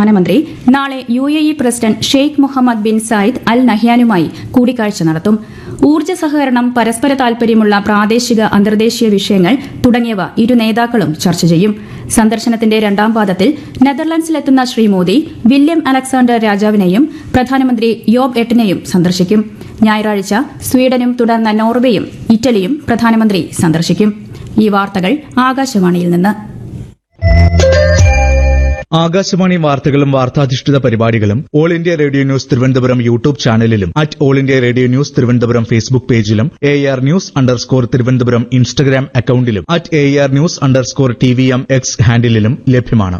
പ്രധാനമന്ത്രി നാളെ U A E president Sheikh Muhammad bin Zayed al നഹ്യാനുമായി കൂടിക്കാഴ്ച നടത്തും ഊർജ്ജ സഹകരണം പരസ്പര താൽപര്യമുള്ള പ്രാദേശിക അന്തർദേശീയ വിഷയങ്ങൾ തുടങ്ങിയവ ഇരു നേതാക്കളും ചർച്ച ചെയ്യും സന്ദർശനത്തിന്റെ രണ്ടാം പാദത്തിൽ നെതർലൻഡ്സിലെത്തുന്ന ശ്രീ മോദി വില്യം അലക്സാണ്ടർ രാജാവിനെയും പ്രധാനമന്ത്രി യോബ് എട്ടിനെയും സന്ദർശിക്കും ഞായറാഴ്ച സ്വീഡനും തുടർന്ന് നോർവേയും ഇറ്റലിയും പ്രധാനമന്ത്രി സന്ദർശിക്കും ഈ വാർത്തകൾ ആകാശവാണിയിൽ നിന്ന് ആകാശവാണി വാർത്തകളും വാർത്താധിഷ്ഠിത പരിപാടികളും all India radio news Thiruvananthapuram YouTube ചാനലിലും at all India radio news Thiruvananthapuram Facebook പേജിലും A R news underscore Thiruvananthapuram Instagram അക്കൌണ്ടിലും at A R news underscore T V M X ഹാൻഡിലും ലഭ്യമാണ്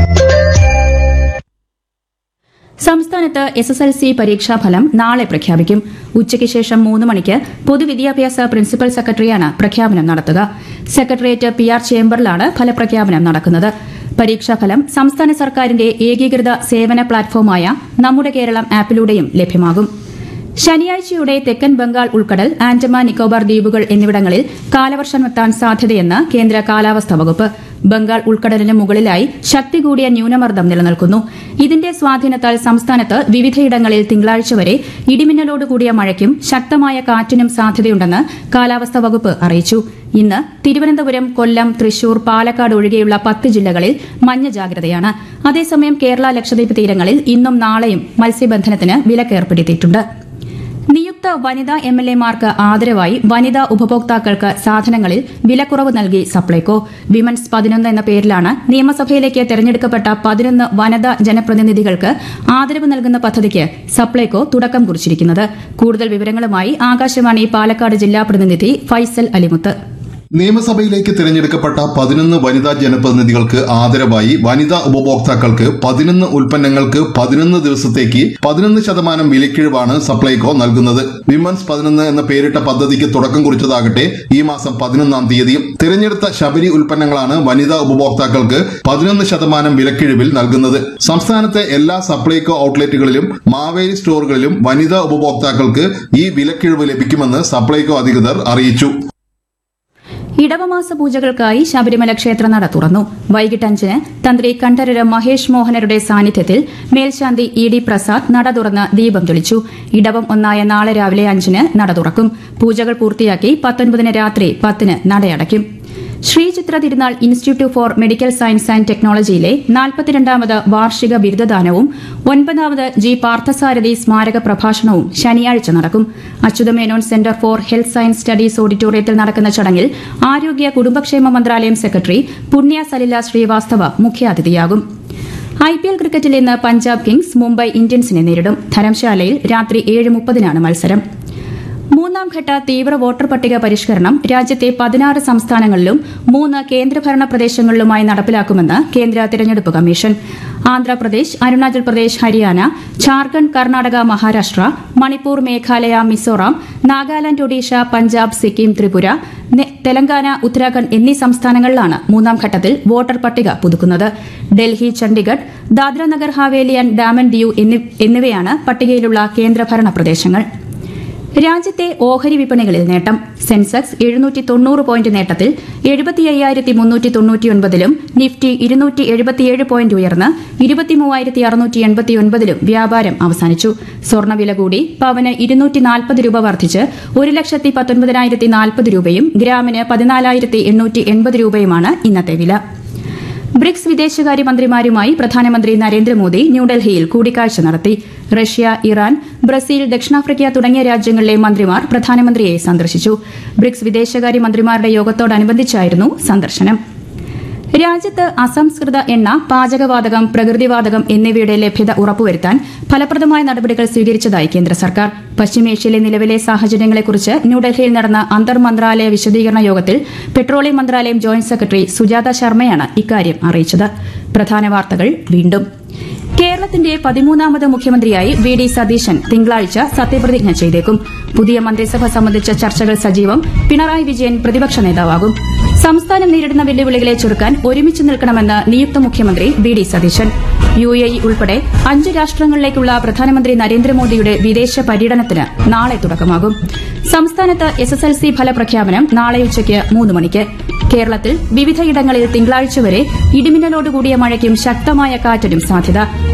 സംസ്ഥാനത്ത് എസ് എസ് എൽ സി പരീക്ഷാഫലം നാളെ പ്രഖ്യാപിക്കും ഉച്ചയ്ക്ക് ശേഷം മൂന്ന് മണിക്ക് പൊതുവിദ്യാഭ്യാസ പ്രിൻസിപ്പൽ സെക്രട്ടറിയാണ് പ്രഖ്യാപനം നടത്തുക സെക്രട്ടേറിയറ്റ് പി ആർ ചേംബറിലാണ് ഫലപ്രഖ്യാപനം നടക്കുന്നത് പരീക്ഷാഫലം സംസ്ഥാന സർക്കാരിന്റെ ഏകീകൃത സേവന പ്ലാറ്റ്ഫോമായ നമ്മുടെ കേരളം ആപ്പിലൂടെയും ലഭ്യമാകും ശനിയാഴ്ചയോടെ തെക്കൻ ബംഗാൾ ഉൾക്കടൽ ആൻഡമാൻ നിക്കോബാർ ദ്വീപുകൾ എന്നിവിടങ്ങളിൽ കാലവർഷമെത്താൻ സാധ്യതയെന്ന് കേന്ദ്ര കാലാവസ്ഥാ വകുപ്പ് ബംഗാൾ ഉൾക്കടലിന് മുകളിലായി ശക്തി കൂടിയ ന്യൂനമർദ്ദം നിലനിൽക്കുന്നു ഇതിന്റെ സ്വാധീനത്താൽ സംസ്ഥാനത്ത് വിവിധയിടങ്ങളിൽ തിങ്കളാഴ്ച വരെ ഇടിമിന്നലോടുകൂടിയ മഴയ്ക്കും ശക്തമായ കാറ്റിനും സാധ്യതയുണ്ടെന്ന് കാലാവസ്ഥാ വകുപ്പ് അറിയിച്ചു ഇന്ന് തിരുവനന്തപുരം കൊല്ലം തൃശൂർ പാലക്കാട് ഒഴികെയുള്ള പത്ത് ജില്ലകളിൽ മഞ്ഞ ജാഗ്രതയാണ് അതേസമയം കേരള ലക്ഷദ്വീപ് തീരങ്ങളിൽ ഇന്നും നാളെയും മത്സ്യബന്ധനത്തിന് വിലക്കേർപ്പെടുത്തിയിട്ടുണ്ട് നിയുക്ത വനിതാ എം എൽ എമാർക്ക് ആദരവായി വനിതാ ഉപഭോക്താക്കൾക്ക് സാധനങ്ങളിൽ വിലക്കുറവ് നൽകി സപ്ലൈകോ വിമൻസ് പതിനൊന്ന് എന്ന പേരിലാണ് നിയമസഭയിലേക്ക് തെരഞ്ഞെടുക്കപ്പെട്ട പതിനൊന്ന് വനിതാ ജനപ്രതിനിധികൾക്ക് ആദരവ് നൽകുന്ന പദ്ധതിക്ക് സപ്ലൈകോ തുടക്കം കുറിച്ചിരിക്കുന്നത് കൂടുതൽ വിവരങ്ങളുമായി ആകാശവാണി പാലക്കാട് ജില്ലാ പ്രതിനിധി ഫൈസൽ അലിമുത്ത് നിയമസഭയിലേക്ക് തിരഞ്ഞെടുക്കപ്പെട്ട പതിനൊന്ന് വനിതാ ജനപ്രതിനിധികൾക്ക് ആദരവായി വനിതാ ഉപഭോക്താക്കൾക്ക് പതിനൊന്ന് ഉൽപ്പന്നങ്ങൾക്ക് പതിനൊന്ന് ദിവസത്തേക്ക് പതിനൊന്ന് ശതമാനം വിലക്കിഴിവാണ് സപ്ലൈകോ നൽകുന്നത് വിമൻസ് പതിനൊന്ന് എന്ന പേരിട്ട പദ്ധതിക്ക് തുടക്കം കുറിച്ചതാകട്ടെ ഈ മാസം പതിനൊന്നാം തീയതിയും തിരഞ്ഞെടുത്ത ശബരി ഉൽപ്പന്നങ്ങളാണ് വനിതാ ഉപഭോക്താക്കൾക്ക് പതിനൊന്ന് ശതമാനം വിലക്കിഴിവിൽ നൽകുന്നത് സംസ്ഥാനത്തെ എല്ലാ സപ്ലൈകോ ഔട്ട്ലെറ്റുകളിലും മാവേലി സ്റ്റോറുകളിലും വനിതാ ഉപഭോക്താക്കൾക്ക് ഈ വിലക്കിഴിവ് ലഭിക്കുമെന്ന് സപ്ലൈകോ അധികൃതർ അറിയിച്ചു ഇടവമാസ പൂജകൾക്കായി ശബരിമല ക്ഷേത്രനട തുറന്നു വൈകിട്ട് അഞ്ചിന് തന്ത്രി കണ്ഠരര് മഹേഷ് മോഹനരുടെ സാന്നിധ്യത്തിൽ മേൽശാന്തി ഇ ഡി പ്രസാദ് നട തുറന്ന് ദീപം തെളിച്ചു ഇടവം ഒന്നായ നാളെ രാവിലെ അഞ്ചിന് നട തുറക്കും പൂജകൾ പൂർത്തിയാക്കി പത്തൊൻപതിന് രാത്രി പത്തിന് നടയടയ്ക്കും Sree Chitra Thirunal institute for medical science and ടെക്നോളജിയിലെ നാൽപ്പത്തിരണ്ടാമത് വാർഷിക ബിരുദദാനവും ഒൻപതാമത് ജി പാർത്ഥസാരഥി സ്മാരക പ്രഭാഷണവും ശനിയാഴ്ച നടക്കും Achutha Menon centre for health science studies ഓഡിറ്റോറിയത്തിൽ നടക്കുന്ന ചടങ്ങിൽ ആരോഗ്യ കുടുംബക്ഷേമ മന്ത്രാലയം സെക്രട്ടറി പുണ്യ സലില ശ്രീവാസ്തവ മുഖ്യാതിഥിയാകും ഐ പി എൽ ക്രിക്കറ്റിൽ ഇന്ന് പഞ്ചാബ് കിങ്സ് മുംബൈ ഇന്ത്യൻസിനെ നേരിടും ധരംശാലയിൽ രാത്രി ഏഴ് മുപ്പതിനാണ് മത്സരം മൂന്നാം ഘട്ട തീവ്ര വോട്ടർ പട്ടിക പരിഷ്കരണം രാജ്യത്തെ പതിനാറ് സംസ്ഥാനങ്ങളിലും മൂന്ന് കേന്ദ്രഭരണ പ്രദേശങ്ങളിലുമായി നടപ്പിലാക്കുമെന്ന് കേന്ദ്ര തിരഞ്ഞെടുപ്പ് കമ്മീഷൻ ആന്ധ്രാപ്രദേശ് അരുണാചൽ പ്രദേശ് ഹരിയാന ഝാർഖണ്ഡ് കർണാടക മഹാരാഷ്ട്ര മണിപ്പൂർ മേഘാലയ മിസോറാം നാഗാലാന്റ് ഒഡീഷ പഞ്ചാബ് സിക്കിം ത്രിപുര നെ- തെലങ്കാന ഉത്തരാഖണ്ഡ് എന്നീ സംസ്ഥാനങ്ങളിലാണ് മൂന്നാം ഘട്ടത്തിൽ വോട്ടർ പട്ടിക പുതുക്കുന്നത് ഡൽഹി ചണ്ഡിഗഡ് ദാദ്ര നഗർ ഹാവേലി ആൻഡ് ഡാമൻ ദിയു എന്നി- എന്നിവയാണ് പട്ടികയിലുള്ള കേന്ദ്രഭരണ പ്രദേശങ്ങൾ രാജ്യത്തെ ഓഹരി വിപണികളിൽ നേട്ടം സെൻസെക്സ് എഴുന്നൂറ്റി തൊണ്ണൂറ് പോയിന്റ് നേട്ടത്തിൽ എഴുപത്തി അയ്യായിരത്തി മുന്നൂറ്റി തൊണ്ണൂറ്റിയൊൻപതിലും നിഫ്റ്റി ഇരുന്നൂറ്റി എഴുപത്തിയേഴ് പോയിന്റ് ഉയർന്ന് ഇരുപത്തിമൂവായിരത്തി അറുന്നൂറ്റി എൺപത്തിയൊൻപതിലും വ്യാപാരം അവസാനിച്ചു സ്വർണ്ണവില കൂടി പവന് ഇരുന്നൂറ്റി നാൽപ്പത് രൂപ വർദ്ധിച്ച് ഒരു ലക്ഷത്തി പത്തൊൻപതിനായിരത്തി നാൽപ്പത് രൂപയും ഗ്രാമിന് പതിനാലായിരത്തി എണ്ണൂറ്റി എൺപത് രൂപയുമാണ് ഇന്നത്തെ വില ബ്രിക്സ് വിദേശകാര്യമന്ത്രിമാരുമായി പ്രധാനമന്ത്രി നരേന്ദ്രമോദി ന്യൂഡൽഹിയിൽ കൂടിക്കാഴ്ച നടത്തി റഷ്യ ഇറാൻ ബ്രസീൽ ദക്ഷിണാഫ്രിക്ക തുടങ്ങിയ രാജ്യങ്ങളിലെ മന്ത്രിമാർ പ്രധാനമന്ത്രിയെ സന്ദർശിച്ചു ബ്രിക്സ് വിദേശകാര്യമന്ത്രിമാരുടെ യോഗത്തോടനുബന്ധിച്ചായിരുന്നു സന്ദർശനം രാജ്യത്ത് അസംസ്കൃത എണ്ണ പാചകവാതകം പ്രകൃതിവാതകം എന്നിവയുടെ ലഭ്യത ഉറപ്പുവരുത്താൻ ഫലപ്രദമായ നടപടികൾ സ്വീകരിച്ചതായി കേന്ദ്ര സർക്കാർ പശ്ചിമേഷ്യയിലെ നിലവിലെ സാഹചര്യങ്ങളെക്കുറിച്ച് ന്യൂഡൽഹിയിൽ നടന്ന അന്തർ മന്ത്രാലയ വിശദീകരണ യോഗത്തിൽ പെട്രോളിയം മന്ത്രാലയം ജോയിന്റ് സെക്രട്ടറി സുജാത ശർമ്മയാണ് ഇക്കാര്യം അറിയിച്ചത് പ്രധാന വാർത്തകൾ വീണ്ടും കേരളത്തിന്റെ പതിമൂന്നാമത് മുഖ്യമന്ത്രിയായി വി ഡി സതീശൻ തിങ്കളാഴ്ച സത്യപ്രതിജ്ഞ ചെയ്തേക്കും പുതിയ മന്ത്രിസഭ സംബന്ധിച്ച ചർച്ചകൾ സജീവം പിണറായി വിജയൻ പ്രതിപക്ഷ നേതാവാകും സംസ്ഥാനം നേരിടുന്ന വെല്ലുവിളികളെ ചെറുക്കാൻ ഒരുമിച്ച് നിൽക്കണമെന്ന് നിയുക്ത മുഖ്യമന്ത്രി V D Satheesan U A E ഉൾപ്പെടെ അഞ്ച് രാഷ്ട്രങ്ങളിലേക്കുള്ള പ്രധാനമന്ത്രി നരേന്ദ്രമോദിയുടെ വിദേശ പര്യടനത്തിന് നാളെ തുടക്കമാകും സംസ്ഥാനത്ത് എസ് എസ് എൽ സി ഫലപ്രഖ്യാപനം നാളെ ഉച്ചയ്ക്ക് മൂന്ന് മണിക്ക് കേരളത്തിൽ വിവിധയിടങ്ങളിൽ തിങ്കളാഴ്ച വരെ ഇടിമിന്നലോടുകൂടിയ മഴയ്ക്കും ശക്തമായ കാറ്റിനും സാധ്യത